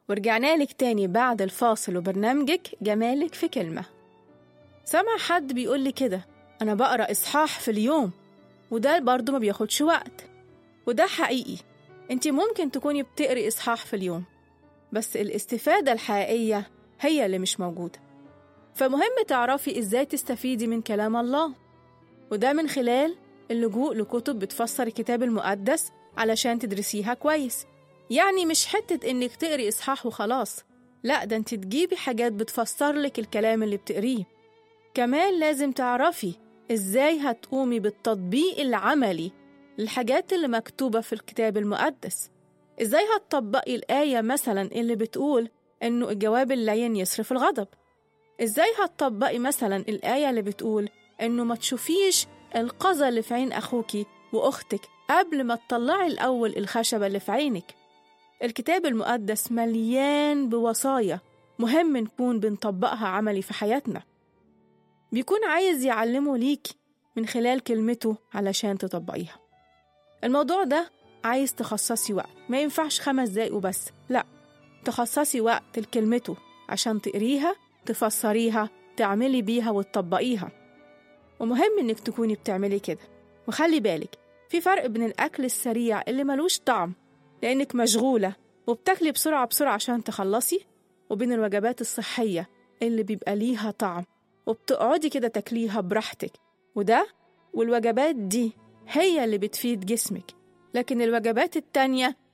ورجعنا لك تاني بعد الفاصل وبرنامجك جمالك في كلمة سمع حد بيقول لي كده أنا بقرأ إصحاح في اليوم وده برضه ما بياخدش وقت وده حقيقي انت ممكن تكوني بتقري إصحاح في اليوم بس الاستفادة الحقيقية هي اللي مش موجودة فمهم تعرفي إزاي تستفيدي من كلام الله وده من خلال اللجوء لكتب بتفسر الكتاب المقدس علشان تدرسيها كويس يعني مش حتة إنك تقري إصحاح وخلاص لا ده انت تجيبي حاجات بتفسر لك الكلام اللي بتقريه كمان لازم تعرفي إزاي هتقومي بالتطبيق العملي للحاجات اللي مكتوبة في الكتاب المقدس إزاي هتطبقي الآية مثلا اللي بتقول إنه الجواب اللين يصرف الغضب إزاي هتطبقي مثلا الآية اللي بتقول إنه ما تشوفيش القذى اللي في عين أخوكي وأختك قبل ما تطلعي الأول الخشبة اللي في عينك الكتاب المقدس مليان بوصايا مهم نكون بنطبقها عملي في حياتنا بيكون عايز يعلمه ليك من خلال كلمته علشان تطبقيها الموضوع ده عايز تخصصي وقت ما ينفعش خمس دقايق وبس لا تخصصي وقت لكلمته عشان تقريها تفسريها تعملي بيها وتطبقيها ومهم إنك تكوني بتعملي كده وخلي بالك في فرق بين الأكل السريع اللي ملوش طعم لأنك مشغولة وبتاكلي بسرعة بسرعة عشان تخلصي وبين الوجبات الصحية اللي بيبقى ليها طعم وبتقعدي كده تاكليها براحتك وده والوجبات دي هي اللي بتفيد جسمك لكن الوجبات التانية